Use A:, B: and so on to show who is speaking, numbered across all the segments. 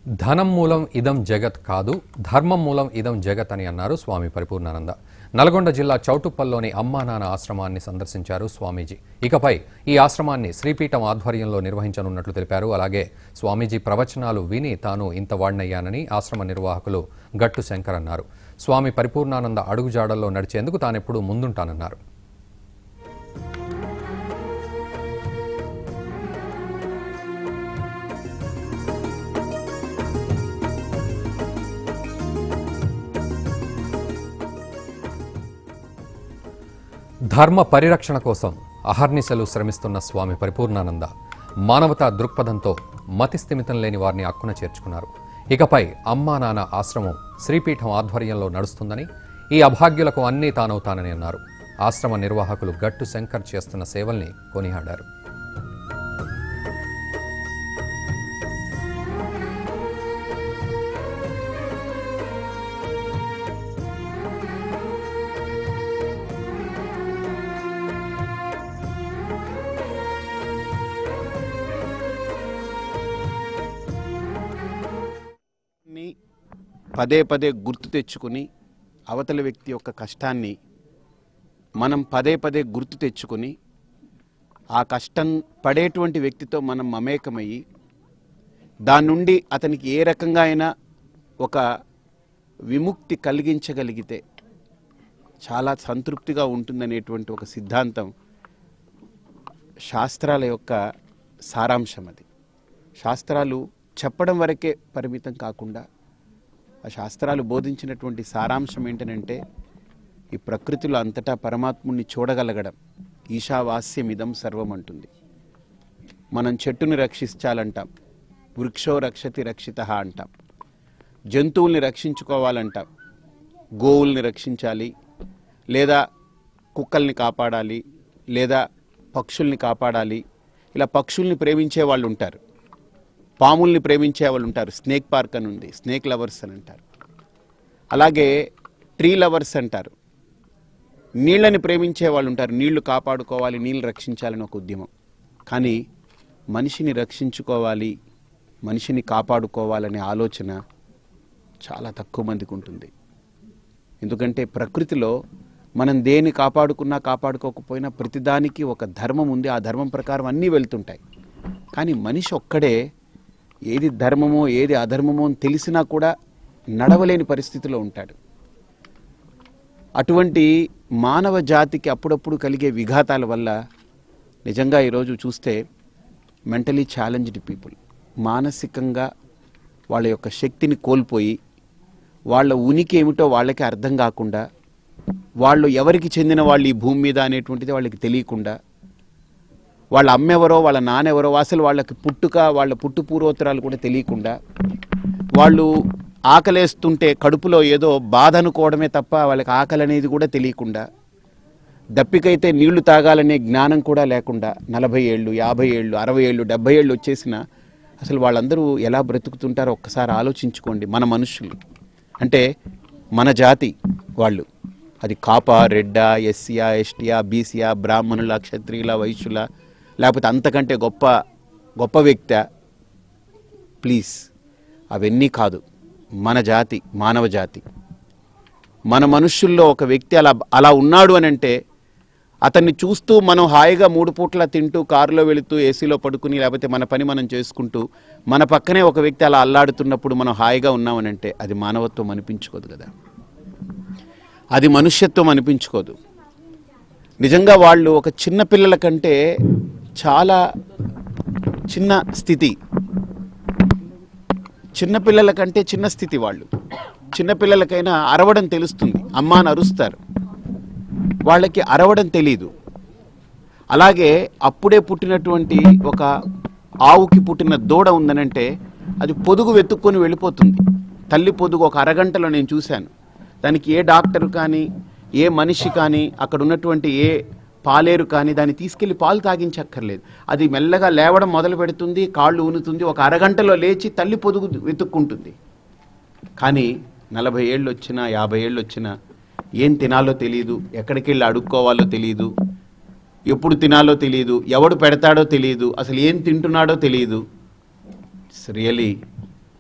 A: ధనం మూలం ఇదం జగత్ కాదు ధర్మం మూలం ఇదం జగత్ అని అన్నారు స్వామి పరిపూర్ణానంద నల్గొండ జిల్లా చౌటుప్పల్లోని అమ్మా నాన్న ఆశ్రమాన్ని సందర్శించారు స్వామీజీ ఇకపై ఈ ఆశ్రమాన్ని శ్రీపీఠం ఆధ్వర్యంలో నిర్వహించనున్నట్లు తెలిపారు అలాగే స్వామీజీ ప్రవచనాలు విని తాను ఇంత వాడినయ్యానని ఆశ్రమ నిర్వాహకులు గట్టు శంకర్ అన్నారు స్వామి పరిపూర్ణానంద అడుగుజాడల్లో నడిచేందుకు తానెప్పుడూ ముందుంటానన్నారు ధర్మ పరిరక్షణ కోసం అహర్నిశలు శ్రమిస్తున్న స్వామి పరిపూర్ణానంద మానవతా దృక్పథంతో మతి స్థిమితం లేని వారిని అక్కున చేర్చుకున్నారు ఇకపై అమ్మా నాన్న ఆశ్రమం శ్రీపీఠం ఆధ్వర్యంలో నడుస్తుందని ఈ అభాగ్యులకు అన్నీ తానవుతానని అన్నారు ఆశ్రమ నిర్వాహకులు గట్టు శంకర్ చేస్తున్న సేవల్ని కొనియాడారు
B: ని పదే పదే గుర్తు తెచ్చుకుని అవతల వ్యక్తి యొక్క కష్టాన్ని మనం పదే పదే గుర్తు తెచ్చుకొని ఆ కష్టం పడేటువంటి వ్యక్తితో మనం మమేకమయ్యి దాని నుండి అతనికి ఏ రకంగా అయినా ఒక విముక్తి కలిగించగలిగితే చాలా సంతృప్తిగా ఉంటుందనేటువంటి ఒక సిద్ధాంతం శాస్త్రాల యొక్క సారాంశం అది శాస్త్రాలు చెప్పడం వరకే పరిమితం కాకుండా ఆ శాస్త్రాలు బోధించినటువంటి సారాంశం ఏంటనంటే ఈ ప్రకృతిలో అంతటా పరమాత్ముణ్ణి చూడగలగడం ఈశావాస్యమిదం సర్వం అంటుంది మనం చెట్టుని రక్షించాలంటాం వృక్షో రక్షతి రక్షిత అంటాం జంతువుల్ని రక్షించుకోవాలంటాం గోవుల్ని రక్షించాలి లేదా కుక్కల్ని కాపాడాలి లేదా పక్షుల్ని కాపాడాలి ఇలా పక్షుల్ని ప్రేమించే వాళ్ళు ఉంటారు పాముల్ని ప్రేమించే వాళ్ళు ఉంటారు స్నేక్ పార్క్ అని ఉంది స్నేక్ లవర్స్ అని అంటారు అలాగే ట్రీ లవర్స్ అంటారు నీళ్ళని ప్రేమించే వాళ్ళు ఉంటారు నీళ్లు కాపాడుకోవాలి నీళ్ళు రక్షించాలని ఒక ఉద్యమం కానీ మనిషిని రక్షించుకోవాలి మనిషిని కాపాడుకోవాలనే ఆలోచన చాలా తక్కువ మందికి ఉంటుంది ఎందుకంటే ప్రకృతిలో మనం దేన్ని కాపాడుకున్నా కాపాడుకోకపోయినా ప్రతిదానికి ఒక ధర్మం ఉంది ఆ ధర్మం ప్రకారం అన్నీ వెళ్తుంటాయి కానీ మనిషి ఒక్కడే ఏది ధర్మమో ఏది అధర్మమో అని తెలిసినా కూడా నడవలేని పరిస్థితిలో ఉంటాడు అటువంటి మానవ జాతికి అప్పుడప్పుడు కలిగే విఘాతాల వల్ల నిజంగా ఈరోజు చూస్తే మెంటలీ ఛాలెంజ్డ్ పీపుల్ మానసికంగా వాళ్ళ యొక్క శక్తిని కోల్పోయి వాళ్ళ ఉనికి ఏమిటో వాళ్ళకి అర్థం కాకుండా వాళ్ళు ఎవరికి చెందిన వాళ్ళు ఈ భూమి మీద అనేటువంటిది వాళ్ళకి తెలియకుండా వాళ్ళ అమ్మెవరో వాళ్ళ నాన్నెవరో అసలు వాళ్ళకి పుట్టుక వాళ్ళ పుట్టు పూర్వోత్తరాలు కూడా తెలియకుండా వాళ్ళు ఆకలేస్తుంటే కడుపులో ఏదో బాధ అనుకోవడమే తప్ప వాళ్ళకి ఆకలి అనేది కూడా తెలియకుండా దప్పికైతే నీళ్లు తాగాలనే జ్ఞానం కూడా లేకుండా నలభై ఏళ్ళు యాభై ఏళ్ళు అరవై ఏళ్ళు డెబ్బై ఏళ్ళు వచ్చేసిన అసలు వాళ్ళందరూ ఎలా బ్రతుకుతుంటారో ఒక్కసారి ఆలోచించుకోండి మన మనుషులు అంటే మన జాతి వాళ్ళు అది కాపా రెడ్డా ఎస్సీయా ఎస్టీయా బీసీయా బ్రాహ్మణుల క్షత్రియుల వైశ్యుల లేకపోతే అంతకంటే గొప్ప గొప్ప వ్యక్తి ప్లీజ్ అవన్నీ కాదు మన జాతి మానవ జాతి మన మనుష్యుల్లో ఒక వ్యక్తి అలా అలా ఉన్నాడు అని అంటే అతన్ని చూస్తూ మనం హాయిగా మూడు పూట్ల తింటూ కారులో వెళుతూ ఏసీలో పడుకుని లేకపోతే మన పని మనం చేసుకుంటూ మన పక్కనే ఒక వ్యక్తి అలా అల్లాడుతున్నప్పుడు మనం హాయిగా ఉన్నామనంటే అది మానవత్వం అనిపించుకోదు కదా అది మనుష్యత్వం అనిపించుకోదు నిజంగా వాళ్ళు ఒక చిన్న పిల్లల కంటే చాలా చిన్న స్థితి చిన్నపిల్లల కంటే చిన్న స్థితి వాళ్ళు చిన్నపిల్లలకైనా అరవడం తెలుస్తుంది అమ్మ అని అరుస్తారు వాళ్ళకి అరవడం తెలీదు అలాగే అప్పుడే పుట్టినటువంటి ఒక ఆవుకి పుట్టిన దూడ ఉందనంటే అది పొదుగు వెతుక్కొని వెళ్ళిపోతుంది తల్లి పొదుగు ఒక అరగంటలో నేను చూశాను దానికి ఏ డాక్టర్ కానీ ఏ మనిషి కానీ అక్కడ ఉన్నటువంటి ఏ పాలేరు కానీ దాన్ని తీసుకెళ్లి పాలు తాగించక్కర్లేదు అది మెల్లగా లేవడం మొదలు పెడుతుంది కాళ్ళు ఊనుతుంది ఒక అరగంటలో లేచి తల్లి పొదుగు వెతుక్కుంటుంది కానీ నలభై ఏళ్ళు వచ్చినా యాభై ఏళ్ళు వచ్చినా ఏం తినాలో తెలియదు ఎక్కడికి వెళ్ళి అడుక్కోవాలో తెలియదు ఎప్పుడు తినాలో తెలియదు ఎవడు పెడతాడో తెలియదు అసలు ఏం తింటున్నాడో తెలియదు ఇట్స్ రియలీ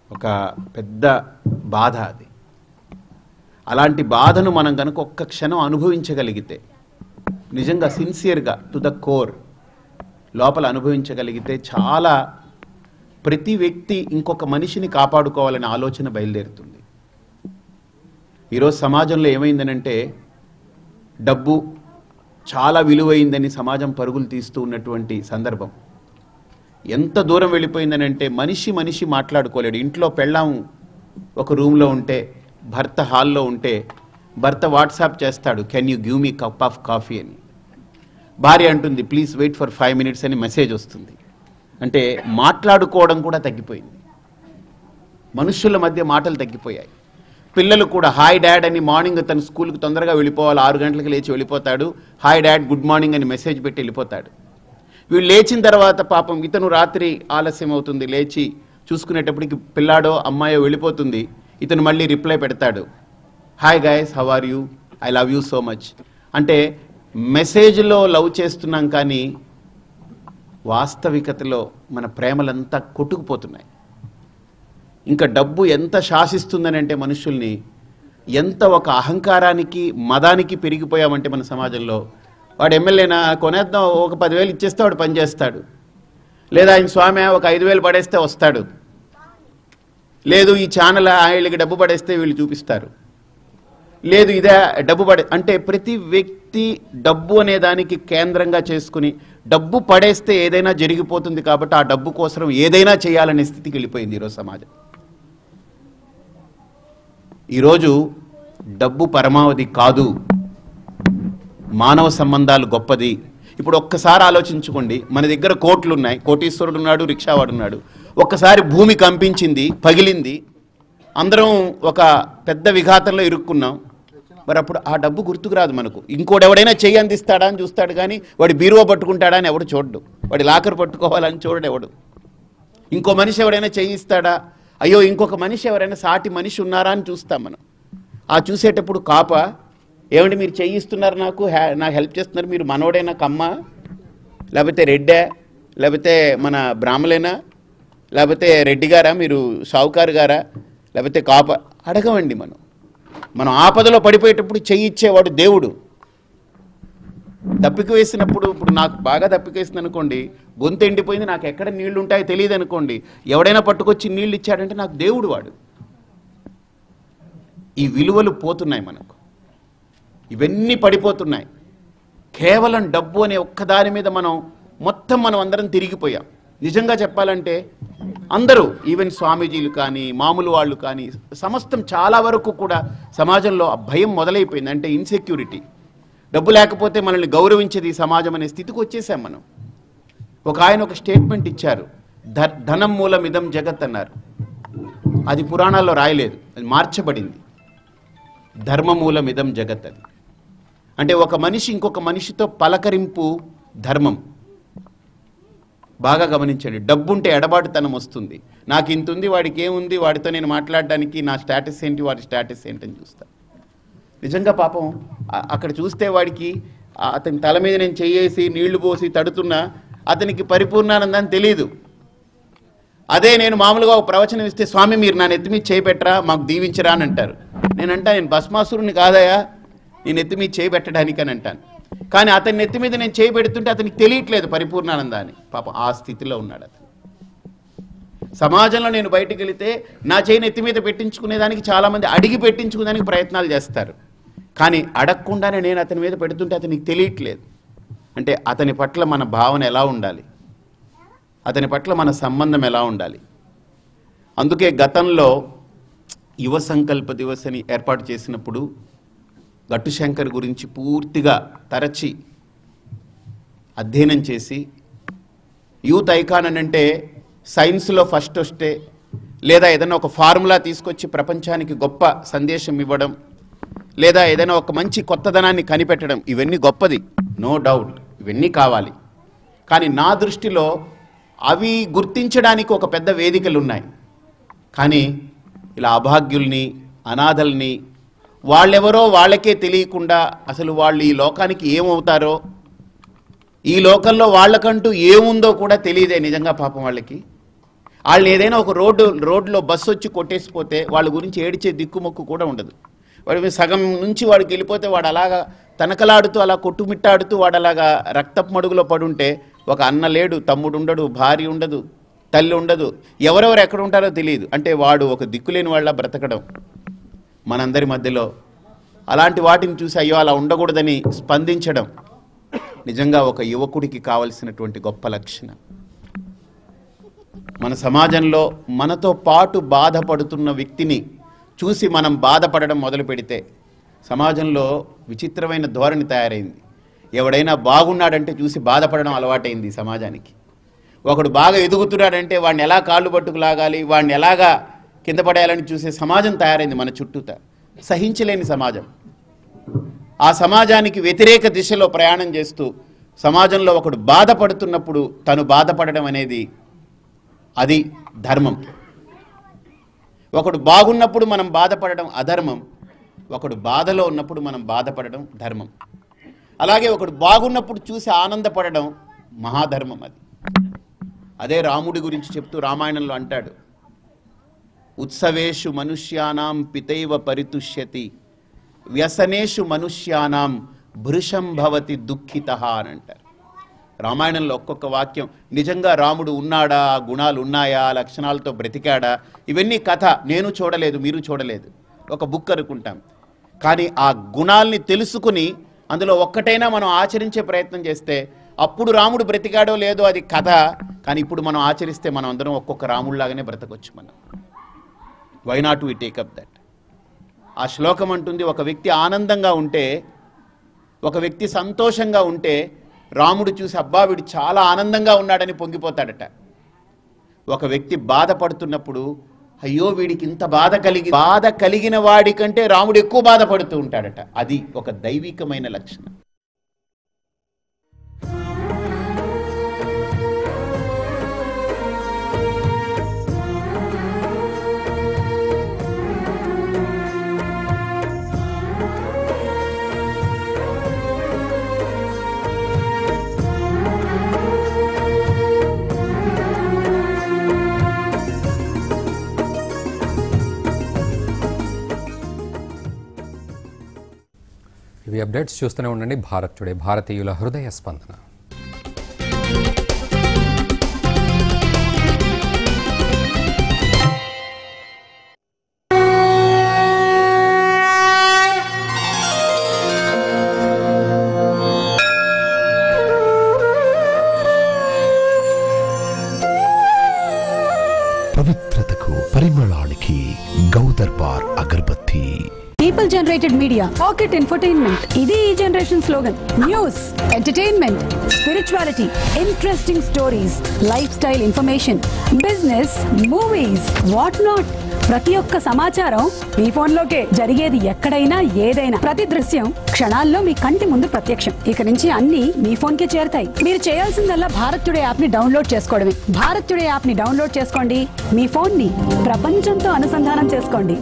B: ఒక పెద్ద బాధ అది అలాంటి బాధను మనం కనుక ఒక్క క్షణం అనుభవించగలిగితే నిజంగా సిన్సియర్గా టు ద కోర్ లోపల అనుభవించగలిగితే చాలా ప్రతి వ్యక్తి ఇంకొక మనిషిని కాపాడుకోవాలనే ఆలోచన బయలుదేరుతుంది ఈరోజు సమాజంలో ఏమైందనంటే డబ్బు చాలా విలువైందని సమాజం పరుగులు తీస్తూ ఉన్నటువంటి సందర్భం ఎంత దూరం వెళ్ళిపోయిందనంటే మనిషి మనిషి మాట్లాడుకోలేడు ఇంట్లో పెళ్ళాం ఒక రూమ్లో ఉంటే భర్త హాల్లో ఉంటే భర్త వాట్సాప్ చేస్తాడు can you give me cup of coffee అని భార్య అంటుంది please wait for five minutes అని మెసేజ్ వస్తుంది అంటే మాట్లాడుకోవడం కూడా తగ్గిపోయింది మనుషుల మధ్య మాటలు తగ్గిపోయాయి పిల్లలు కూడా హాయ్ డాడ్ అని మార్నింగ్ తన స్కూల్కి తొందరగా వెళ్ళిపోవాలి ఆరు గంటలకు లేచి వెళ్ళిపోతాడు హాయ్ డాడ్ గుడ్ మార్నింగ్ అని మెసేజ్ పెట్టి వెళ్ళిపోతాడు వీళ్ళు లేచిన తర్వాత పాపం ఇతను రాత్రి ఆలస్యం అవుతుంది లేచి చూసుకునేటప్పటికి పిల్లాడో అమ్మాయో వెళ్ళిపోతుంది ఇతను మళ్ళీ రిప్లై పెడతాడు hi guys how are you I love you so much అంటే మెసేజ్లో లవ్ చేస్తున్నాం కానీ వాస్తవికతలో మన ప్రేమలంతా కొట్టుకుపోతున్నాయి ఇంకా డబ్బు ఎంత శాసిస్తుందని అంటే మనుషుల్ని ఎంత ఒక అహంకారానికి మదానికి పెరిగిపోయామంటే మన సమాజంలో వాడు ఎమ్మెల్యేనా కొనేద్దాం ఒక పదివేలు ఇచ్చేస్తే వాడు పనిచేస్తాడు లేదా ఆయన స్వామి ఒక ఐదు వేలు పడేస్తే వస్తాడు లేదు ఈ ఛానల్ వీళ్ళకి డబ్బు పడేస్తే వీళ్ళు చూపిస్తారు లేదు ఇదే డబ్బు పడే అంటే ప్రతి వ్యక్తి డబ్బు అనే దానికి కేంద్రంగా చేసుకుని డబ్బు పడేస్తే ఏదైనా జరిగిపోతుంది కాబట్టి ఆ డబ్బు కోసం ఏదైనా చేయాలనే స్థితికి వెళ్ళిపోయింది ఈరోజు సమాజం ఈరోజు డబ్బు పరమావధి కాదు మానవ సంబంధాలు గొప్పది ఇప్పుడు ఒక్కసారి ఆలోచించుకోండి మన దగ్గర కోట్లు ఉన్నాయి కోటీశ్వరుడు ఉన్నాడు రిక్షావాడు ఉన్నాడు ఒక్కసారి భూమి కంపించింది పగిలింది అందరం ఒక పెద్ద విఘాతంలో ఇరుక్కున్నాం మరి అప్పుడు ఆ డబ్బు గుర్తుకు రాదు మనకు ఇంకోటి ఎవడైనా చెయ్యి అందిస్తాడా అని చూస్తాడు కానీ వాడి బీరువా పట్టుకుంటాడా అని ఎవడు చూడడు వాడి లాకర్ పట్టుకోవాలని చూడడు ఎవడు ఇంకో మనిషి ఎవరైనా చేయిస్తాడా అయ్యో ఇంకొక మనిషి ఎవరైనా సాటి మనిషి ఉన్నారా అని చూస్తాం మనం ఆ చూసేటప్పుడు కాప ఏమండి మీరు చేయిస్తున్నారు నాకు హ్యా- నాకు హెల్ప్ చేస్తున్నారు మీరు మనోడేనా కమ్మ లేకపోతే రెడ్డా లేకపోతే మన బ్రాహ్మలేనా లేకపోతే రెడ్డి గారా మీరు షావుకారు గారా లేకపోతే కాప అడగమండి మనం మనం ఆపదలో పడిపోయేటప్పుడు చెయ్యి ఇచ్చేవాడు దేవుడు దప్పిక వేసినప్పుడు ఇప్పుడు నాకు బాగా దప్పిక వేసింది అనుకోండి గొంతు ఎండిపోయింది నాకు ఎక్కడ నీళ్లు ఉంటాయో తెలియదు అనుకోండి ఎవడైనా పట్టుకొచ్చి నీళ్లు ఇచ్చాడంటే నాకు దేవుడు వాడు ఈ విలువలు పోతున్నాయి మనకు ఇవన్నీ పడిపోతున్నాయి కేవలం డబ్బు అనే ఒక్కదాని మీద మనం మొత్తం మనం అందరం తిరిగిపోయాం నిజంగా చెప్పాలంటే అందరూ ఈవెన్ స్వామీజీలు కానీ మామూలు వాళ్ళు కానీ సమస్తం చాలా వరకు కూడా సమాజంలో ఆ భయం మొదలైపోయింది అంటే ఇన్సెక్యూరిటీ డబ్బు లేకపోతే మనల్ని గౌరవించేది ఈ సమాజం అనే స్థితికి వచ్చేసాం మనం ఒక ఆయన ఒక స్టేట్మెంట్ ఇచ్చారు ధ ధనం మూలం ఇదం జగత్ అన్నారు అది పురాణాల్లో రాయలేదు అది మార్చబడింది ధర్మమూలం ఇదం జగత్ అది అంటే ఒక మనిషి ఇంకొక మనిషితో పలకరింపు ధర్మం బాగా గమనించండి డబ్బుంటే ఎడబాటుతనం వస్తుంది నాకు ఇంత ఉంది వాడికి ఏముంది వాడితో నేను మాట్లాడడానికి నా స్టేటస్ ఏంటి వాడి స్టేటస్ ఏంటని చూస్తా నిజంగా పాపం ఆ- అక్కడ చూస్తే వాడికి ఆ అతని తల మీద నేను చెయ్యేసి నీళ్లు పోసి తడుతున్నా అతనికి పరిపూర్ణానందని తెలియదు అదే నేను మామూలుగా ఒక ప్రవచనం ఇస్తే స్వామి మీరు నా నెత్తి మీద చేయి పెట్టరా మాకు దీవించరా అని అంటారు నేనంటా నేను భస్మాసురుని కాదయా నేను నెత్తి మీద చేయి పెట్టడానికి అని అంటాను కానీ అతని నెత్తి మీద నేను చేయి పెడుతుంటే అతనికి తెలియట్లేదు పరిపూర్ణానంద అని పాపం ఆ స్థితిలో ఉన్నాడు అతను సమాజంలో నేను బయటికి వెళితే నా చేయి నెత్తి మీద పెట్టించుకునేదానికి చాలామంది అడిగి పెట్టించుకునేదానికి ప్రయత్నాలు చేస్తారు కానీ అడగకుండానే నేను అతని మీద పెడుతుంటే అతనికి తెలియట్లేదు అంటే అతని పట్ల మన భావన ఎలా ఉండాలి అతని పట్ల మన సంబంధం ఎలా ఉండాలి అందుకే గతంలో యువ సంకల్ప దివస్ అని ఏర్పాటు చేసినప్పుడు గట్టు శంకర్ గురించి పూర్తిగా తరచి అధ్యయనం చేసి యూత్ ఐకాన్ అని అంటే సైన్స్లో ఫస్ట్ వస్తే లేదా ఏదైనా ఒక ఫార్ములా తీసుకొచ్చి ప్రపంచానికి గొప్ప సందేశం ఇవ్వడం లేదా ఏదైనా ఒక మంచి కొత్తదనాన్ని కనిపెట్టడం ఇవన్నీ గొప్పది నో డౌట్ ఇవన్నీ కావాలి కానీ నా దృష్టిలో అవి గుర్తించడానికి ఒక పెద్ద వేదికలు ఉన్నాయి కానీ ఇలా అభాగ్యుల్ని అనాథల్ని వాళ్ళెవరో వాళ్ళకే తెలియకుండా అసలు వాళ్ళు ఈ లోకానికి ఏమవుతారో ఈ లోకంలో వాళ్ళకంటూ ఏముందో కూడా తెలియదే నిజంగా పాపం వాళ్ళకి వాళ్ళు ఏదైనా ఒక రోడ్డు రోడ్లో బస్సు వచ్చి కొట్టేసిపోతే వాళ్ళ గురించి ఏడిచే దిక్కుమొక్కు కూడా ఉండదు వాడి మీద సగం నుంచి వాడికి వెళ్ళిపోతే వాడు అలాగా తనకలాడుతూ అలా కొట్టుమిట్టాడుతూ వాడు అలాగా రక్తపు మడుగులో పడుంటే ఒక అన్న లేడు తమ్ముడు ఉండడు భార్య ఉండదు తల్లి ఉండదు ఎవరెవరు ఎక్కడ ఉంటారో తెలియదు అంటే వాడు ఒక దిక్కులేని వాళ్ళ బ్రతకడం మనందరి మధ్యలో అలాంటి వాటిని చూసి అయ్యో అలా ఉండకూడదని స్పందించడం నిజంగా ఒక యువకుడికి కావలసినటువంటి గొప్ప లక్షణం మన సమాజంలో మనతో పాటు బాధపడుతున్న వ్యక్తిని చూసి మనం బాధపడడం మొదలు పెడితే సమాజంలో విచిత్రమైన ధోరణి తయారైంది ఎవడైనా బాగున్నాడంటే చూసి బాధపడడం అలవాటైంది ఈ సమాజానికి ఒకడు బాగా ఎదుగుతున్నాడంటే వాడిని ఎలా కాళ్ళు పట్టుకు లాగాలి వాడిని ఎలాగా కింద పడేయాలని చూసే సమాజం తయారైంది మన చుట్టూత సహించలేని సమాజం ఆ సమాజానికి వ్యతిరేక దిశలో ప్రయాణం చేస్తూ సమాజంలో ఒకడు బాధపడుతున్నప్పుడు తను బాధపడడం అనేది అది ధర్మం ఒకడు బాగున్నప్పుడు మనం బాధపడడం అధర్మం ఒకడు బాధలో ఉన్నప్పుడు మనం బాధపడడం ధర్మం అలాగే ఒకడు బాగున్నప్పుడు చూసి ఆనందపడడం మహాధర్మం అది అదే రాముడి గురించి చెప్తూ రామాయణంలో అంటాడు ఉత్సవేషు మనుష్యానాం పితైవ పరితుష్యతి వ్యసనేషు మనుష్యానాం భృశం భవతి దుఃఖిత అని అంటారు రామాయణంలో ఒక్కొక్క వాక్యం నిజంగా రాముడు ఉన్నాడా ఆ గుణాలు ఉన్నాయా ఆ లక్షణాలతో బ్రతికాడా ఇవన్నీ కథ నేను చూడలేదు మీరు చూడలేదు ఒక బుక్ అనుకుంటాం కానీ ఆ గుణాల్ని తెలుసుకుని అందులో ఒక్కటైనా మనం ఆచరించే ప్రయత్నం చేస్తే అప్పుడు రాముడు బ్రతికాడో లేదో అది కథ కానీ ఇప్పుడు మనం ఆచరిస్తే మనం అందరం ఒక్కొక్క రాముడిలాగానే బ్రతకొచ్చు మనం why not we take up that ఆ శ్లోకం అంటుంది ఒక వ్యక్తి ఆనందంగా ఉంటే ఒక వ్యక్తి సంతోషంగా ఉంటే రాముడు చూసి అబ్బా వీడు చాలా ఆనందంగా ఉన్నాడని పొంగిపోతాడట ఒక వ్యక్తి బాధపడుతున్నప్పుడు అయ్యో వీడికి ఇంత బాధ కలిగి బాధ కలిగిన వాడి కంటే రాముడు ఎక్కువ బాధపడుతూ ఉంటాడట అది ఒక దైవికమైన లక్షణం
A: ఇవి అప్డేట్స్ చూస్తూనే ఉండండి భారత్ టుడే భారతీయుల హృదయ స్పందన
C: పవిత్రతకు పరిమళానికి గౌదర్బార్ agarbatti
D: people generated media pocket infotainment ఇది ఈ generation slogan news entertainment spirituality interesting stories lifestyle information business movies what not ప్రతి ఒక్క సమాచారం మీ ఫోన్లోకే జరిగేది ఎక్కడైనా ఏదైనా ప్రతి దృశ్యం క్షణాల్లో మీ కంటి ముందు ప్రత్యక్షం ఇక నుంచి అన్ని మీ ఫోన్ కే చేరుతాయి మీరు చేయాల్సిందల్లా భారత్ టుడే యాప్ ని డౌన్లోడ్ చేసుకోవడమే భారత్ టుడే యాప్ ని డౌన్లోడ్ చేసుకోండి మీ ఫోన్ ని ప్రపంచంతో అనుసంధానం చేసుకోండి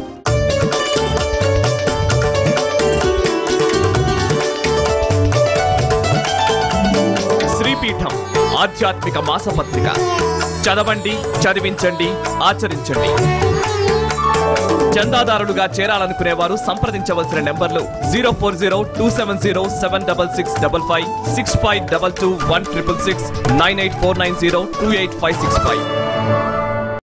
E: శ్రీపీఠం ఆధ్యాత్మిక మాసపత్రిక చదవండి చదివించండి ఆచరించండి చందాదారులుగా చేరాలనుకునేవారు సంప్రదించవలసిన నెంబర్లు zero four zero two seven zero seven double six double five six five double two one triple six nine eight four nine zero two eight five six five